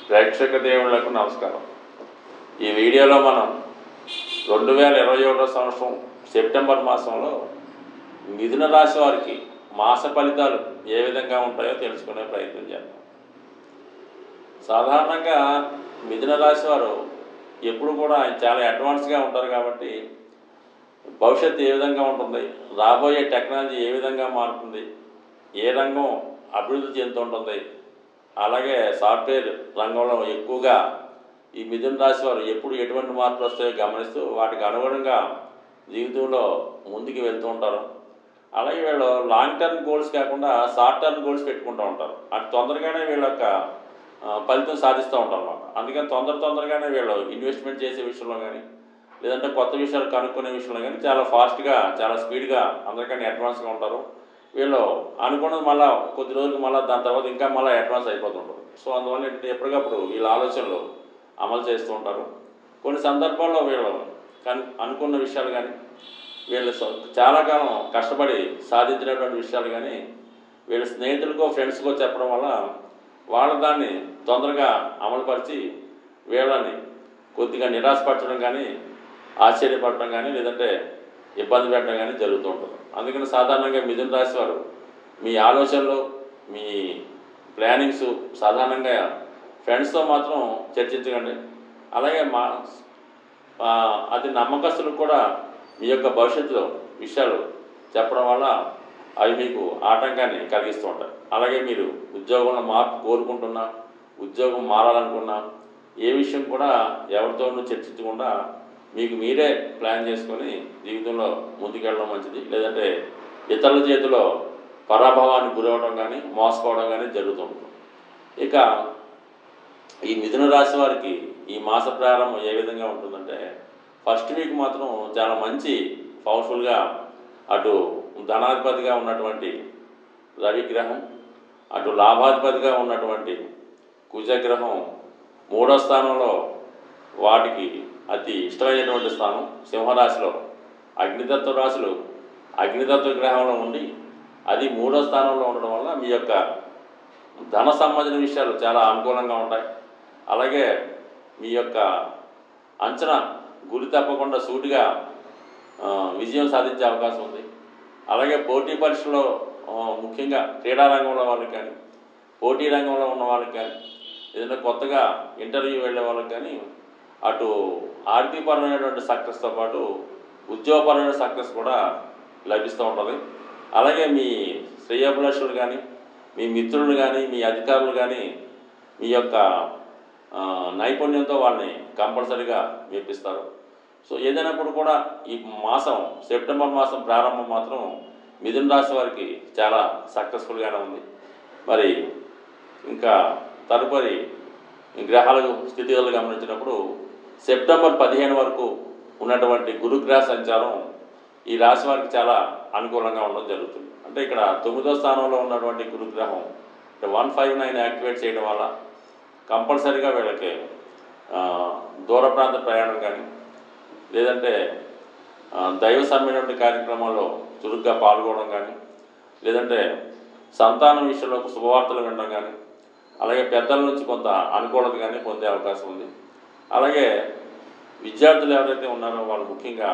ప్రేక్షక దేవుళ్లకు నమస్కారం ఈ వీడియోలో మనం రెండు వేల ఇరవై ఒకటో సంవత్సరం సెప్టెంబర్ మాసంలో మిథున రాశి వారికి మాస ఫలితాలు ఏ విధంగా ఉంటాయో తెలుసుకునే ప్రయత్నం చేద్దాం సాధారణంగా మిథున రాశి వారు ఎప్పుడు కూడా చాలా అడ్వాన్స్గా ఉంటారు కాబట్టి భవిష్యత్తు ఏ విధంగా ఉంటుంది రాబోయే టెక్నాలజీ ఏ విధంగా మారుతుంది ఏ రంగం అభివృద్ధి చెందుతుంటుంది అలాగే సాఫ్ట్వేర్ రంగంలో ఎక్కువగా ఈ మిథున రాశి వారు ఎప్పుడు ఎటువంటి మార్పులు వస్తాయో గమనిస్తూ వాటికి అనుగుణంగా జీవితంలో ముందుకు వెళ్తూ ఉంటారు అలాగే వీళ్ళు లాంగ్ టర్మ్ గోల్స్ కాకుండా షార్ట్ టర్మ్ గోల్స్ పెట్టుకుంటూ ఉంటారు అటు తొందరగానే వీళ్ళ యొక్క ఆ, ఫలితం సాధిస్తూ ఉంటారు అన్నమాట అందుకని తొందర తొందరగానే వీళ్ళు ఇన్వెస్ట్మెంట్ చేసే విషయంలో కానీ లేదంటే కొత్త విషయాలు కనుక్కునే విషయంలో కానీ చాలా ఫాస్ట్గా చాలా స్పీడ్గా అందరికన్నా అడ్వాన్స్గా ఉంటారు వీళ్ళు అనుకున్నది మళ్ళీ కొద్ది రోజులు మళ్ళీ దాని తర్వాత ఇంకా మళ్ళీ అడ్వాన్స్ అయిపోతుంటారు సో అందువల్ల ఏంటంటే ఎప్పటికప్పుడు వీళ్ళ ఆలోచనలు అమలు చేస్తూ ఉంటారు కొన్ని సందర్భాల్లో వీళ్ళు కన్ అనుకున్న విషయాలు కానీ వీళ్ళు సొ- చాలా కాలం కష్టపడి సాధించినటువంటి విషయాలు కానీ వీళ్ళ స్నేహితులకో ఫ్రెండ్స్కో చెప్పడం వల్ల వాళ్ళు దాన్ని తొందరగా అమలుపరిచి వీళ్ళని కొద్దిగా నిరాశపరచడం కానీ ఆశ్చర్యపడటం కానీ లేదంటే ఇబ్బంది పెట్టడం కానీ జరుగుతూ ఉంటుంది అందుకని సాధారణంగా మిథున రాశి వారు మీ ఆలోచనలు మీ ప్లానింగ్స్ సాధారణంగా ఫ్రెండ్స్తో మాత్రం చర్చించకండి అలాగే మా ఆ, అతి నమ్మకస్తులకు కూడా మీ యొక్క భవిష్యత్తులో విషయాలు చెప్పడం వల్ల అవి మీకు ఆటంకాన్ని కలిగిస్తూ ఉంటాయి అలాగే మీరు ఉద్యోగంలో మార్పు కోరుకుంటున్నా ఉద్యోగం మారాలనుకున్నా ఏ విషయం కూడా ఎవరితోనూ చర్చించకుండా మీకు మీరే ప్లాన్ చేసుకొని జీవితంలో ముందుకెళ్ళడం మంచిది లేదంటే ఇతరుల చేతిలో పరాభవానికి గురవడం కానీ మోసపోవడం కానీ జరుగుతుంటుంది ఇక ఈ మిథున రాశి వారికి ఈ మాస ప్రారంభం ఏ విధంగా ఉంటుందంటే ఫస్ట్ వీక్ మాత్రం చాలా మంచి పవర్ఫుల్గా అటు ధనాధిపతిగా ఉన్నటువంటి రవిగ్రహం అటు లాభాధిపతిగా ఉన్నటువంటి కుజగ్రహం మూడో స్థానంలో వాటికి అతి ఇష్టమైనటువంటి స్థానం సింహరాశిలో అగ్నితత్వ రాశులు అగ్నితత్వ గ్రహంలో ఉండి అది మూడో స్థానంలో ఉండడం వల్ల మీ యొక్క ధన సంబంధించిన విషయాలు చాలా అనుకూలంగా ఉంటాయి అలాగే మీ యొక్క అంచనా గురి తప్పకుండా సూటిగా ఆ, విజయం సాధించే అవకాశం ఉంది అలాగే పోటీ పరీక్షలో ఆ, ముఖ్యంగా క్రీడా రంగంలో వాళ్ళకి కానీ పోటీ రంగంలో ఉన్న వాళ్ళకి కానీ ఏదైనా కొత్తగా ఇంటర్వ్యూ వెళ్ళే వాళ్ళకి కానీ అటు ఆర్థికపరమైనటువంటి సక్సెస్తో పాటు ఉద్యోగపరమైన సక్సెస్ కూడా లభిస్తూ ఉంటుంది అలాగే మీ శ్రేయోభిలాషులు కానీ మీ మిత్రులు కానీ మీ అధికారులు కానీ మీ యొక్క ఆ, నైపుణ్యంతో వాళ్ళని కంపల్సరీగా మెప్పిస్తారు సో ఏదైనప్పుడు కూడా ఈ మాసం సెప్టెంబర్ మాసం ప్రారంభం మాత్రం మిథున రాశి వారికి చాలా సక్సెస్ఫుల్గానే ఉంది మరి ఇంకా తదుపరి ఈ గ్రహాల స్థితిగతులు గమనించినప్పుడు సెప్టెంబర్ పదిహేను వరకు ఉన్నటువంటి గురుగ్రహ సంచారం ఈ రాశి వారికి చాలా అనుకూలంగా ఉండడం జరుగుతుంది అంటే ఇక్కడ తొమ్మిదో స్థానంలో ఉన్నటువంటి గురుగ్రహం వన్ ఫైవ్ నైన్ యాక్టివేట్ చేయడం వల్ల కంపల్సరీగా వీళ్ళకి ఆ, దూర ప్రాంత ప్రయాణం కానీ లేదంటే ఆ, దైవ సమ్మెటువంటి కార్యక్రమాల్లో చురుగ్గా పాల్గొనడం కానీ లేదంటే సంతానం విషయంలో శుభవార్తలు వినడం కానీ అలాగే పెద్దల నుంచి కొంత అనుకూలత కానీ పొందే అవకాశం ఉంది అలాగే విద్యార్థులు ఎవరైతే ఉన్నారో వాళ్ళు ముఖ్యంగా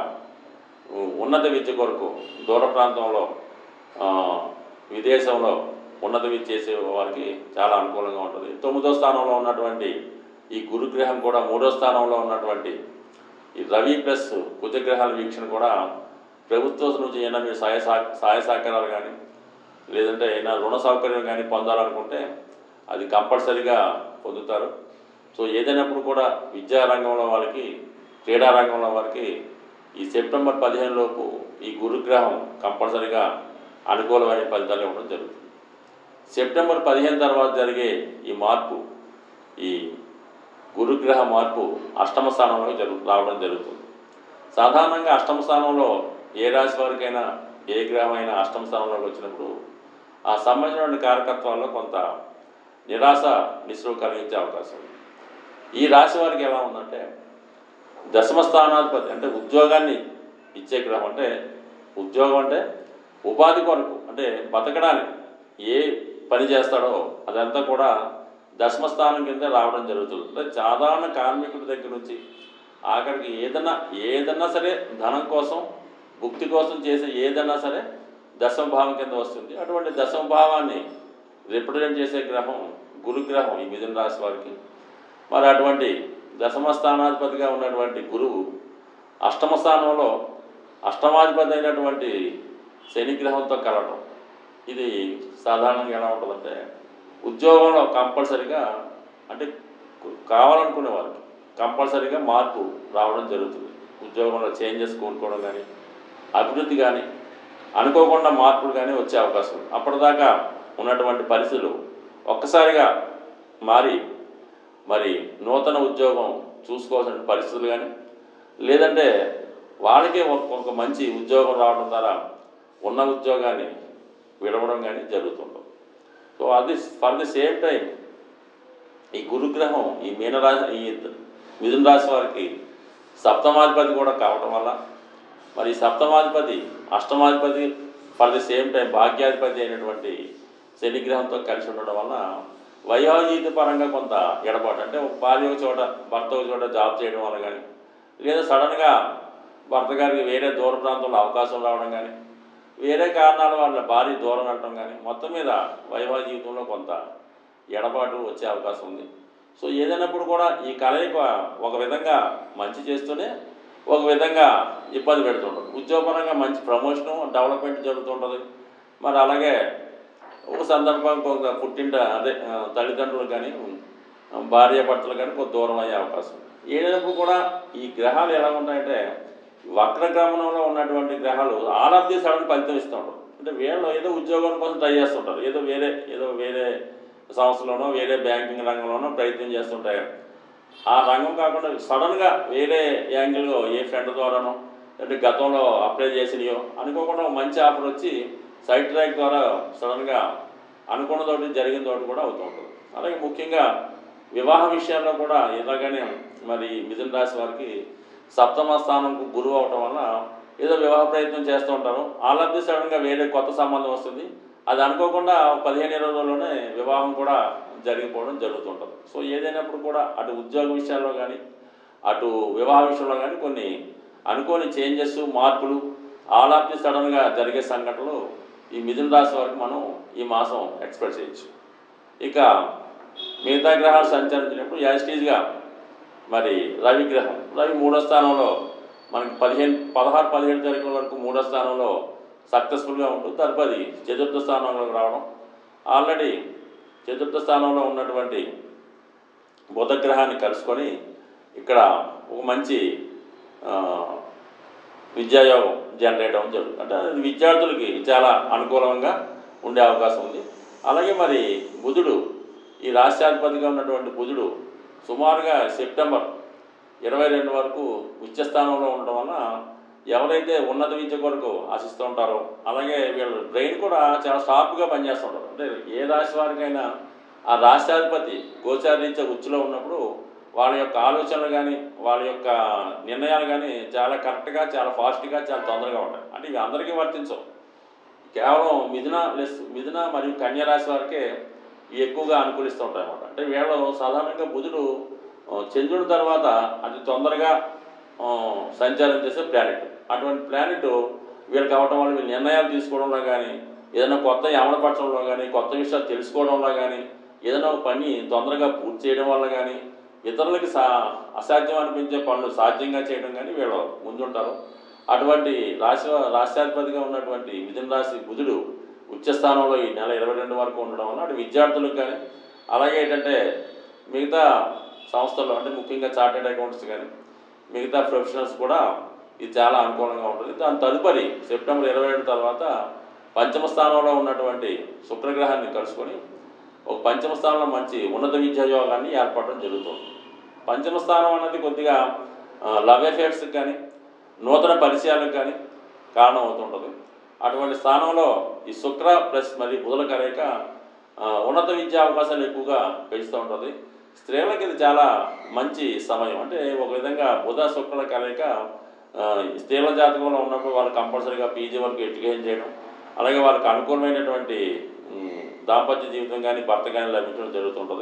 ఉ- ఉన్నత విద్య కొరకు దూర ప్రాంతంలో ఆ, విదేశంలో ఉన్నత విద్య చేసే వారికి చాలా అనుకూలంగా ఉంటుంది తొమ్మిదో స్థానంలో ఉన్నటువంటి ఈ గురుగ్రహం కూడా మూడో స్థానంలో ఉన్నటువంటి ఈ రవి ప్లస్ కుజగ్రహాల వీక్షణ కూడా ప్రభుత్వం నుంచి ఏమైనా మీరు సహాయ సహ- సహాయ సహకారాలు కానీ లేదంటే ఏమైనా రుణ సౌకర్యం కానీ పొందాలనుకుంటే అది కంపల్సరీగా పొందుతారు సో ఏదైనప్పుడు కూడా విద్యా రంగంలో వాళ్ళకి క్రీడా రంగంలో వారికి ఈ సెప్టెంబర్ పదిహేను లోపు ఈ గురుగ్రహం కంపల్సరీగా అనుకూలమైన ఫలితాలు ఇవ్వడం జరుగుతుంది సెప్టెంబర్ పదిహేను తర్వాత జరిగే ఈ మార్పు ఈ గురుగ్రహ మార్పు అష్టమ స్థానంలో జరుగు రావడం జరుగుతుంది సాధారణంగా అష్టమ స్థానంలో ఏ రాశి వారికైనా ఏ గ్రహం అయినా అష్టమ స్థానంలోకి వచ్చినప్పుడు ఆ సంబంధించిన కారకత్వాల్లో కొంత నిరాశ నిస్రువు కలిగించే అవకాశం ఉంది ఈ రాశి వారికి ఎలా ఉందంటే దశమ స్థానాధిపతి అంటే ఉద్యోగాన్ని ఇచ్చే గ్రహం అంటే ఉద్యోగం అంటే ఉపాధి కొరకు అంటే బతకడానికి ఏ పని చేస్తాడో అదంతా కూడా దశమ స్థానం కింద రావడం జరుగుతుంది అంటే సాధారణ కార్మికుడి దగ్గర నుంచి ఆఖరికి ఏదన్నా ఏదన్నా సరే ధనం కోసం భుక్తి కోసం చేసే ఏదన్నా సరే దశమ భావం కింద వస్తుంది అటువంటి దశమ భావాన్ని రిప్రజెంట్ చేసే గ్రహం గురుగ్రహం ఈ మిథున రాశి వారికి మరి అటువంటి దశమ స్థానాధిపతిగా ఉన్నటువంటి గురువు అష్టమ స్థానంలో అష్టమాధిపతి అయినటువంటి శని గ్రహంతో కలవడం ఇది సాధారణంగా ఎలా ఉంటుందంటే ఉద్యోగంలో కంపల్సరిగా అంటే కావాలనుకునే వారికి కంపల్సరిగా మార్పు రావడం జరుగుతుంది ఉద్యోగంలో చేంజెస్ కోరుకోవడం కానీ అభివృద్ధి కానీ అనుకోకుండా మార్పులు కానీ వచ్చే అవకాశం ఉంది అప్పటిదాకా ఉన్నటువంటి పరిస్థితులు ఒక్కసారిగా మారి మరి నూతన ఉద్యోగం చూసుకోవాల్సిన పరిస్థితులు కానీ లేదంటే వాళ్ళకే ఒక ఒక మంచి ఉద్యోగం రావడం ద్వారా ఉన్న ఉద్యోగాన్ని విడవడం కానీ జరుగుతుంటుంది సో అది ఫర్ ది సేమ్ టైం ఈ గురుగ్రహం ఈ మీనరాశి ఈ మిథున రాశి వారికి సప్తమాధిపతి కూడా కావటం వల్ల మరి ఈ సప్తమాధిపతి అష్టమాధిపతి ఫర్ ది సేమ్ టైం భాగ్యాధిపతి అయినటువంటి శనిగ్రహంతో కలిసి ఉండడం వలన వైవాహిక పరంగా కొంత ఎడబాటు అంటే ఒక భార్య ఒక చోట భర్త ఒక చోట జాబ్ చేయడం వల్ల కానీ లేదా సడన్గా భర్త గారికి వేరే దూర ప్రాంతంలో అవకాశం రావడం కానీ వేరే కారణాల వల్ల భార్య దూరం వెళ్ళడం కానీ మొత్తం మీద వైవాహిక జీవితంలో కొంత ఎడబాటు వచ్చే అవకాశం ఉంది సో ఏదైనప్పుడు కూడా ఈ కలయిక ఒక విధంగా మంచి చేస్తూనే ఒక విధంగా ఇబ్బంది పెడుతుంటుంది ఉద్యోగపరంగా మంచి ప్రమోషను డెవలప్మెంట్ జరుగుతుంటుంది మరి అలాగే ఒక సందర్భం కొంత పుట్టింట అదే ఆ, తల్లిదండ్రులు కానీ ఆ, భార్య భర్తలు కానీ కొంత దూరం అయ్యే అవకాశం ఉంది. ఏదైనప్పుడు కూడా ఈ గ్రహాలు ఎలా ఉంటాయంటే వక్రగమనంలో ఉన్నటువంటి గ్రహాలు ఆల్ ఆఫ్ ది సడన్ ఫలితం ఇస్తూ ఉంటారు అంటే వీళ్ళు ఏదో ఉద్యోగం కోసం ట్రై చేస్తుంటారు ఏదో వేరే ఏదో వేరే సంస్థలోనో వేరే బ్యాంకింగ్ రంగంలోనో ప్రయత్నం చేస్తుంటారు ఆ రంగం కాకుండా సడన్గా వేరే యాంగిల్లో ఏ ఫ్రెండ్ ద్వారానో అంటే గతంలో అప్లై చేసినయో అనుకోకుండా ఒక మంచి ఆఫర్ వచ్చి సైట్ ట్రాక్ ద్వారా సడన్గా అనుకున్న తోటి జరిగిన తోటి కూడా అవుతూ ఉంటుంది అలాగే ముఖ్యంగా వివాహ విషయాల్లో కూడా ఇలాగనే మరి మిథున రాశి వారికి సప్తమ స్థానంకు గురువు అవటం వల్ల ఏదో వివాహ ప్రయత్నం చేస్తూ ఉంటారు ఆల్ ఆఫ్ ది సడన్గా వేరే కొత్త సంబంధం వస్తుంది అది అనుకోకుండా పదిహేను ఇరవై రోజుల్లోనే వివాహం కూడా జరిగిపోవడం జరుగుతుంటుంది సో ఏదైనప్పుడు కూడా అటు ఉద్యోగ విషయాల్లో కానీ అటు వివాహ విషయంలో కానీ కొన్ని అనుకోని చేంజెస్ మార్పులు ఆల్ ఆఫ్ ది సడన్గా జరిగే సంఘటనలు ఈ మిథున రాశి వారికి మనం ఈ మాసం ఎక్స్పెక్ట్ చేయొచ్చు ఇక మిగతా గ్రహాలు సంచరించినప్పుడు యాజిటీజ్గా మరి రవి గ్రహం రవి మూడో స్థానంలో మనకి పదిహేను పదహారు పదిహేడు తారీఖుల వరకు మూడో స్థానంలో సక్సెస్ఫుల్గా ఉంటుంది తదుపరి చతుర్థ స్థానంలోకి రావడం ఆల్రెడీ చతుర్థ స్థానంలో ఉన్నటువంటి బుధగ్రహాన్ని కలుసుకొని ఇక్కడ ఒక మంచి ఆ, విద్యాయోగం జనరేట్ అవ్వడం జరుగుతుంది అంటే అది విద్యార్థులకి చాలా అనుకూలంగా ఉండే అవకాశం ఉంది అలాగే మరి బుధుడు ఈ రాష్ట్రాధిపతిగా ఉన్నటువంటి బుధుడు సుమారుగా సెప్టెంబర్ ఇరవై రెండు వరకు ఉచ్చస్థానంలో ఉండడం వలన ఎవరైతే ఉన్నత విద్య కొరకు ఆశిస్తూ ఉంటారో అలాగే వీళ్ళ బ్రెయిన్ కూడా చాలా షార్ప్గా పనిచేస్తుంటారు అంటే ఏ రాశి వారికైనా ఆ రాష్ట్రాధిపతి గోచారీత్య ఉచ్చులో ఉన్నప్పుడు వాళ్ళ యొక్క ఆలోచనలు కానీ వాళ్ళ యొక్క నిర్ణయాలు కానీ చాలా కరెక్ట్గా చాలా ఫాస్ట్గా చాలా తొందరగా ఉంటాయి అంటే ఇవి అందరికీ వర్తించవు కేవలం మిథున లెస్ మిథున మరియు కన్య రాశి వారికే ఇవి ఎక్కువగా అనుకూలిస్తూ ఉంటాయి అన్నమాట అంటే వీళ్ళు సాధారణంగా బుధుడు ఆ, చంద్రుడి తర్వాత అతి తొందరగా ఆ, సంచారం చేసే ప్లానెట్ అటువంటి ప్లానెట్ వీళ్ళకి అవటం వల్ల వీళ్ళు నిర్ణయాలు తీసుకోవడంలో కానీ ఏదైనా కొత్త అమలుపరచడంలో కానీ కొత్త విషయాలు తెలుసుకోవడంలో కానీ ఏదైనా ఒక పని తొందరగా పూర్తి చేయడం వల్ల కానీ ఇతరులకి సా అసాధ్యం అనిపించే పనులు సాధ్యంగా చేయడం కానీ వీళ్ళు ముందుంటారు అటువంటి రాశి రాష్ట్రాధిపతిగా ఉన్నటువంటి మిథున రాశి బుధుడు ఉచ్చస్థానంలో ఈ నెల ఇరవై రెండు వరకు ఉండడం వల్ల అటు విద్యార్థులకు కానీ అలాగే ఏంటంటే మిగతా సంస్థలు అంటే ముఖ్యంగా చార్టెడ్ అకౌంట్స్ కానీ మిగతా ప్రొఫెషనల్స్ కూడా ఇది చాలా అనుకూలంగా ఉంటుంది దాని తదుపరి సెప్టెంబర్ ఇరవై ఏడు తర్వాత పంచమ స్థానంలో ఉన్నటువంటి శుక్రగ్రహాన్ని కలుసుకొని ఒక పంచమ స్థానంలో మంచి ఉన్నత విద్యా యోగాన్ని ఏర్పడడం జరుగుతుంది పంచమ స్థానం అన్నది కొద్దిగా లవ్ అఫేర్స్కి కానీ నూతన పరిచయాలకు కానీ కారణం అవుతుంటుంది అటువంటి స్థానంలో ఈ శుక్ర ప్లస్ మరి బుధుల కలయిక ఆ, ఉన్నత విద్యా అవకాశాలు ఎక్కువగా పెంచుతూ ఉంటుంది స్త్రీలకు ఇది చాలా మంచి సమయం అంటే ఒక విధంగా బుధ శుక్రుల కలయిక ఆ, ఈ స్త్రీల జాతకంలో ఉన్నప్పుడు వాళ్ళు కంపల్సరీగా పీజీ వరకు ఎడ్యుకేషన్ చేయడం అలాగే వాళ్ళకి అనుకూలమైనటువంటి ఉమ్, దాంపత్య జీవితం కానీ భర్త కానీ లభించడం జరుగుతుంటుంది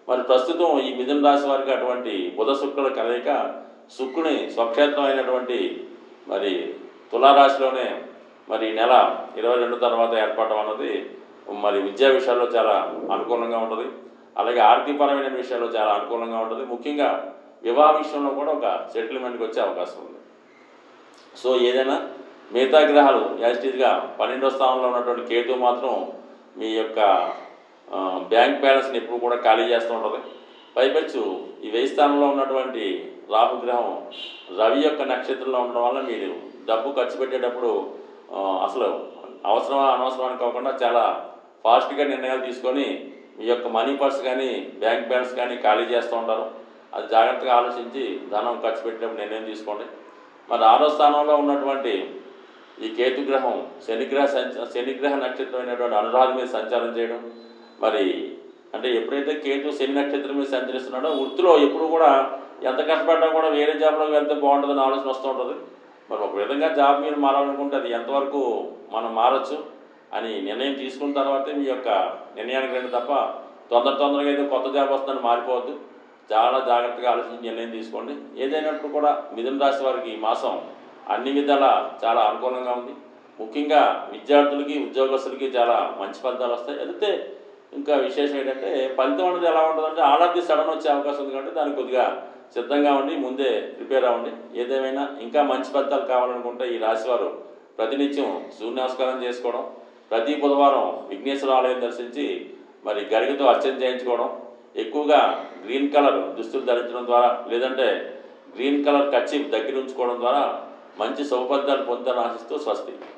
మరి ప్రస్తుతం ఈ మిథున రాశి వారికి అటువంటి బుధ శుక్రుల కలయిక శుక్రుని స్వక్షేత్రం అయినటువంటి మరి తులారాశిలోనే మరి ఈ నెల ఇరవై రెండు తర్వాత ఏర్పడడం అన్నది మరి విద్యా విషయాల్లో చాలా అనుకూలంగా ఉంటుంది అలాగే ఆర్థికపరమైన విషయాల్లో చాలా అనుకూలంగా ఉంటుంది ముఖ్యంగా వివాహ విషయంలో కూడా ఒక సెటిల్మెంట్కి వచ్చే అవకాశం ఉంది సో ఏదైనా మిగతా గ్రహాలు యాజిటీజ్గా పన్నెండో స్థానంలో ఉన్నటువంటి కేతు మాత్రం మీ యొక్క ఆ, బ్యాంక్ బ్యాలెన్స్ని ఎప్పుడు కూడా ఖాళీ చేస్తూ ఉంటుంది పైపెచ్చు ఈ వెయ్యి స్థానంలో ఉన్నటువంటి రాహుగ్రహం రవి యొక్క నక్షత్రంలో ఉండడం వల్ల మీరు డబ్బు ఖర్చు పెట్టేటప్పుడు ఆ, అసలు అవసరమా అనవసరమని కాకుండా చాలా ఫాస్ట్గా నిర్ణయాలు తీసుకొని మీ యొక్క మనీ పర్స్ కానీ బ్యాంక్ బ్యాలెన్స్ కానీ ఖాళీ చేస్తూ ఉంటారు అది జాగ్రత్తగా ఆలోచించి ధనం ఖర్చు పెట్టేటప్పుడు నిర్ణయం తీసుకోండి మరి ఆరో స్థానంలో ఉన్నటువంటి ఈ కేతుగ్రహం శనిగ్రహ సంచ శనిగ్రహ నక్షత్రమైనటువంటి అనురాధ మీద సంచారం చేయడం మరి అంటే ఎప్పుడైతే కేతు శని నక్షత్రం మీద సంచరిస్తున్నాడో వృత్తిలో ఎప్పుడు కూడా ఎంత కష్టపడ్డా కూడా వేరే జాబ్లోకి వెళ్తే బాగుంటుందని ఆలోచన వస్తూ ఉంటుంది మరి ఒక విధంగా జాబ్ మీరు మారాలనుకుంటే అది ఎంతవరకు మనం మారచ్చు అని నిర్ణయం తీసుకున్న తర్వాతే మీ యొక్క నిర్ణయానికి రండి తప్ప తొందర తొందరగా అయితే కొత్త జాబ్ వస్తుందని మారిపోవద్దు చాలా జాగ్రత్తగా ఆలోచించి నిర్ణయం తీసుకోండి ఏదైనప్పుడు కూడా మిథున రాశి వారికి ఈ మాసం అన్ని విధాలా చాలా అనుకూలంగా ఉంది ముఖ్యంగా విద్యార్థులకి ఉద్యోగస్తులకి చాలా మంచి ఫలితాలు వస్తాయి అయితే ఇంకా విశేషం ఏంటంటే ఫలితం అనేది ఎలా ఉంటుందంటే ఆల్ సడన్ వచ్చే అవకాశం ఉంది కాబట్టి దానికి కొద్దిగా సిద్ధంగా ఉండి ముందే ప్రిపేర్ అవ్వండి ఏదేమైనా ఇంకా మంచి ఫలితాలు కావాలనుకుంటే ఈ రాశి వారు ప్రతినిత్యం సూర్య నమస్కారం చేసుకోవడం ప్రతి బుధవారం విఘ్నేశ్వర ఆలయం దర్శించి మరి గరికతో అర్చన చేయించుకోవడం ఎక్కువగా గ్రీన్ కలర్ దుస్తులు ధరించడం ద్వారా లేదంటే గ్రీన్ కలర్ కచ్చి దగ్గర ఉంచుకోవడం ద్వారా మంచి సౌపద్యాలు పొందుతారని ఆశిస్తూ స్వస్తి